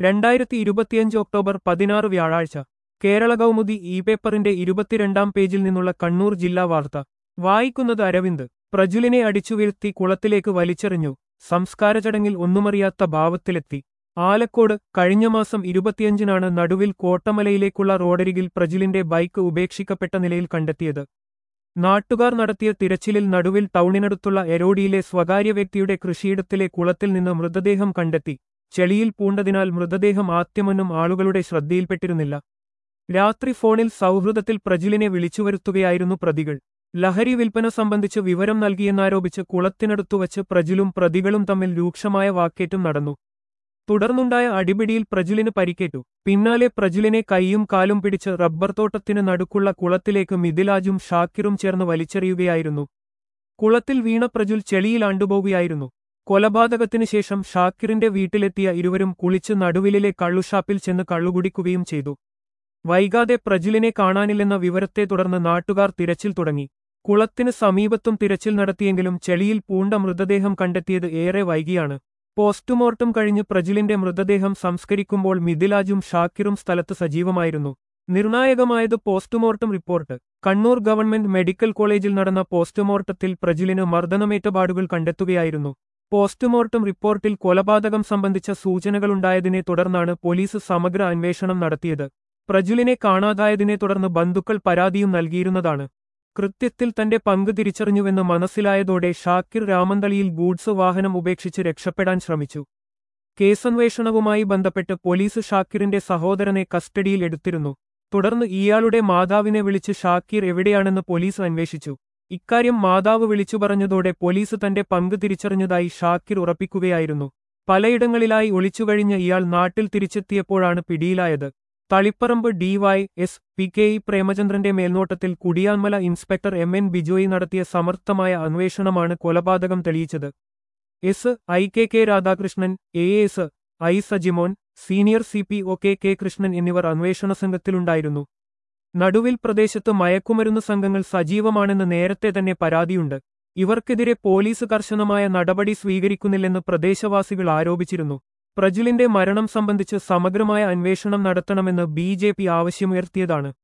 രണ്ടായിരത്തി ഇരുപത്തിയഞ്ച് ഒക്ടോബർ പതിനാറ് വ്യാഴാഴ്ച കേരള കൗമുദി ഇ പേപ്പറിന്റെ ഇരുപത്തിരണ്ടാം പേജിൽ നിന്നുള്ള കണ്ണൂർ ജില്ലാ വാർത്ത വായിക്കുന്നത് അരവിന്ദ് പ്രജുലിനെ അടിച്ചുവീഴ്ത്തി കുളത്തിലേക്ക് വലിച്ചെറിഞ്ഞു സംസ്കാര ചടങ്ങിൽ ഒന്നുമറിയാത്ത ഭാവത്തിലെത്തി ആലക്കോട് കഴിഞ്ഞ മാസം ഇരുപത്തിയഞ്ചിനാണ് നടുവിൽ കോട്ടമലയിലേക്കുള്ള റോഡരികിൽ പ്രജുലിന്റെ ബൈക്ക് ഉപേക്ഷിക്കപ്പെട്ട നിലയിൽ കണ്ടെത്തിയത് നാട്ടുകാർ നടത്തിയ തിരച്ചിലിൽ നടുവിൽ ടൗണിനടുത്തുള്ള എരോഡിയിലെ സ്വകാര്യ വ്യക്തിയുടെ കൃഷിയിടത്തിലെ കുളത്തിൽ നിന്ന് മൃതദേഹം കണ്ടെത്തി ചെളിയിൽ പൂണ്ടതിനാൽ മൃതദേഹം ആദ്യമൊന്നും ആളുകളുടെ ശ്രദ്ധയിൽപ്പെട്ടിരുന്നില്ല രാത്രി ഫോണിൽ സൗഹൃദത്തിൽ പ്രജുലിനെ വിളിച്ചുവരുത്തുകയായിരുന്നു പ്രതികൾ ലഹരി വിൽപ്പന സംബന്ധിച്ച് വിവരം നൽകിയെന്നാരോപിച്ച് കുളത്തിനടുത്തുവച്ച് പ്രജുലും പ്രതികളും തമ്മിൽ രൂക്ഷമായ വാക്കേറ്റം നടന്നു തുടർന്നുണ്ടായ അടിപിടിയിൽ പ്രജുലിന് പരിക്കേറ്റു പിന്നാലെ പ്രജുലിനെ കൈയും കാലും പിടിച്ച് റബ്ബർ തോട്ടത്തിന് നടുക്കുള്ള കുളത്തിലേക്ക് മിഥിലാജും ഷാക്കിറും ചേർന്ന് വലിച്ചെറിയുകയായിരുന്നു കുളത്തിൽ വീണ പ്രജുൽ ചെളിയിൽ ആണ്ടുപോകുകയായിരുന്നു കൊലപാതകത്തിനു ശേഷം ഷാക്കിറിന്റെ വീട്ടിലെത്തിയ ഇരുവരും കുളിച്ച് നടുവിലെ കള്ളുഷാപ്പിൽ ചെന്ന് കള്ളുകുടിക്കുകയും ചെയ്തു വൈകാതെ പ്രജുലിനെ കാണാനില്ലെന്ന വിവരത്തെ തുടർന്ന് നാട്ടുകാർ തിരച്ചിൽ തുടങ്ങി കുളത്തിന് സമീപത്തും തിരച്ചിൽ നടത്തിയെങ്കിലും ചെളിയിൽ പൂണ്ട മൃതദേഹം കണ്ടെത്തിയത് ഏറെ വൈകിയാണ് പോസ്റ്റ്മോർട്ടം കഴിഞ്ഞ് പ്രജുലിന്റെ മൃതദേഹം സംസ്കരിക്കുമ്പോൾ മിഥിലാജും ഷാക്കിറും സ്ഥലത്ത് സജീവമായിരുന്നു നിർണായകമായത് postmortem report Kannur government medical കോളേജിൽ നടന്ന പോസ്റ്റ്മോർട്ടത്തിൽ പ്രജുലിന് മർദ്ദനമേറ്റ പാടുകൾ കണ്ടെത്തുകയായിരുന്നു പോസ്റ്റ്മോർട്ടം റിപ്പോർട്ടിൽ കൊലപാതകം സംബന്ധിച്ച സൂചനകളുണ്ടായതിനെ തുടർന്നാണ് പോലീസ് സമഗ്ര അന്വേഷണം നടത്തിയത് പ്രജുലിനെ കാണാതായതിനെ തുടർന്ന് ബന്ധുക്കൾ പരാതിയും നൽകിയിരുന്നതാണ് കൃത്യത്തിൽ തന്റെ പങ്ക് തിരിച്ചറിഞ്ഞുവെന്ന് മനസ്സിലായതോടെ ഷാക്കിർ രാമന്തളിയിൽ ഗൂഡ്സ് വാഹനം ഉപേക്ഷിച്ച് രക്ഷപ്പെടാൻ ശ്രമിച്ചു കേസന്വേഷണവുമായി ബന്ധപ്പെട്ട് പോലീസ് ഷാക്കിറിന്റെ സഹോദരനെ കസ്റ്റഡിയിൽ എടുത്തിരുന്നു തുടർന്ന് ഇയാളുടെ മാതാവിനെ വിളിച്ച് ഷാക്കിർ എവിടെയാണെന്ന് പോലീസ് അന്വേഷിച്ചു ഇക്കാര്യം മാതാവ് വിളിച്ചു പറഞ്ഞതോടെ പോലീസ് തന്റെ പങ്ക് തിരിച്ചറിഞ്ഞതായി ഷാക്കിർ ഉറപ്പിക്കുകയായിരുന്നു പലയിടങ്ങളിലായി ഒളിച്ചുകഴിഞ്ഞ ഇയാൾ നാട്ടിൽ തിരിച്ചെത്തിയപ്പോഴാണ് പിടിയിലായത് Taliparamba DY S P K E പ്രേമചന്ദ്രന്റെ മേൽനോട്ടത്തിൽ Kudiyanmala inspector M N Bijoy നടത്തിയ സമർത്ഥമായ അന്വേഷണമാണ് കൊലപാതകം തെളിയിച്ചത് S I K K Radhakrishnan A S I Sajimon senior C P O K K Krishnan എന്നിവർ അന്വേഷണ സംഘത്തിലുണ്ടായിരുന്നു നടുവിൽ പ്രദേശത്ത് മയക്കുമരുന്ന് സംഘങ്ങൾ സജീവമാണെന്ന് നേരത്തെ തന്നെ പരാതിയുണ്ട് ഇവർക്കെതിരെ പോലീസ് കർശനമായ നടപടി സ്വീകരിക്കുന്നില്ലെന്ന് പ്രദേശവാസികൾ ആരോപിച്ചിരുന്നു പ്രജുലിന്റെ മരണം സംബന്ധിച്ച് സമഗ്രമായ അന്വേഷണം നടത്തണമെന്ന് ബി ആവശ്യമുയർത്തിയതാണ്